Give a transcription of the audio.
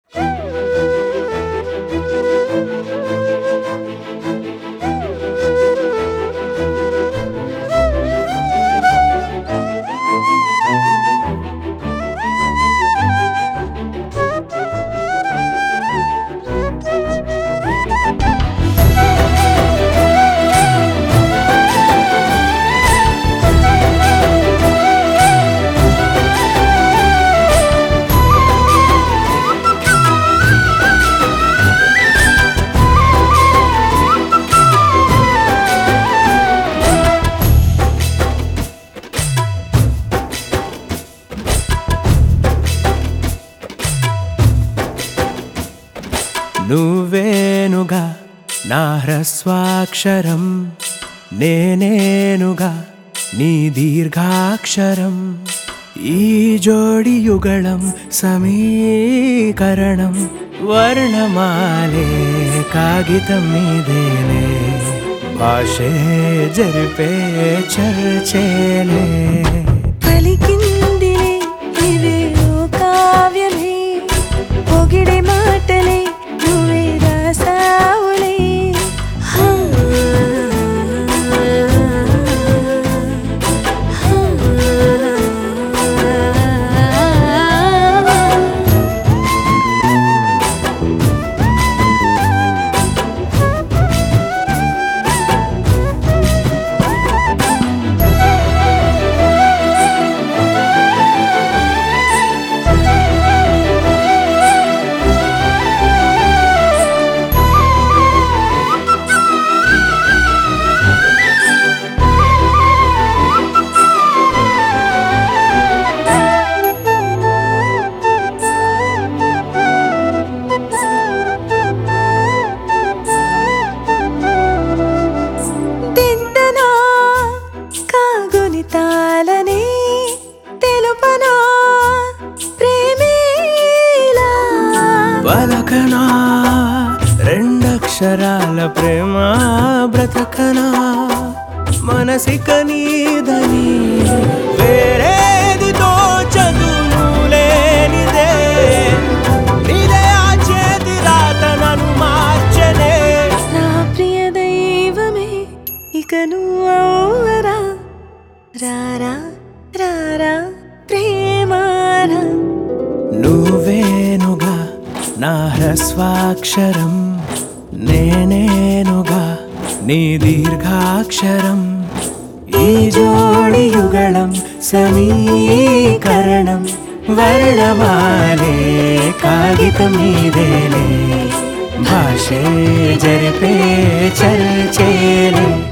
నువ్వేనుగా నా హ్రస్వాక్షరం నేనేనుగా నీ దీర్ఘాక్షరం ఈ జోడి యుగళం సమీకరణం వర్ణమాలే కాగితం మీదేనే భాషే జరిపే చర్చేలే పలికిందిలే ఇదే ఓ కావ్యమే పొగిడే మాటలే నువ్వే రాసావులే హా, హా. దిద్దనా కాగుని తాళనే తెలుపనా ప్రేమేలా పలకనా రెండక్షరాల ప్రేమ బ్రతకనా మనసిక నీదని వేరేది తోచదును లేనిదే నీదే ఆ చేతి రాత నన్ను మార్చనే నా ప్రియ దైవమే ఇక నువ్వరా రారా రారా ప్రేమారా నువ్వేనుగా నా హ్రస్వాక్షరం నేనేనుగా నీ దీర్ఘాక్షరం ఈ జోడి యుగళం సమీకరణం వర్ణమాలే కాగితం మీదేలే భాషే జరిపే చర్చేలే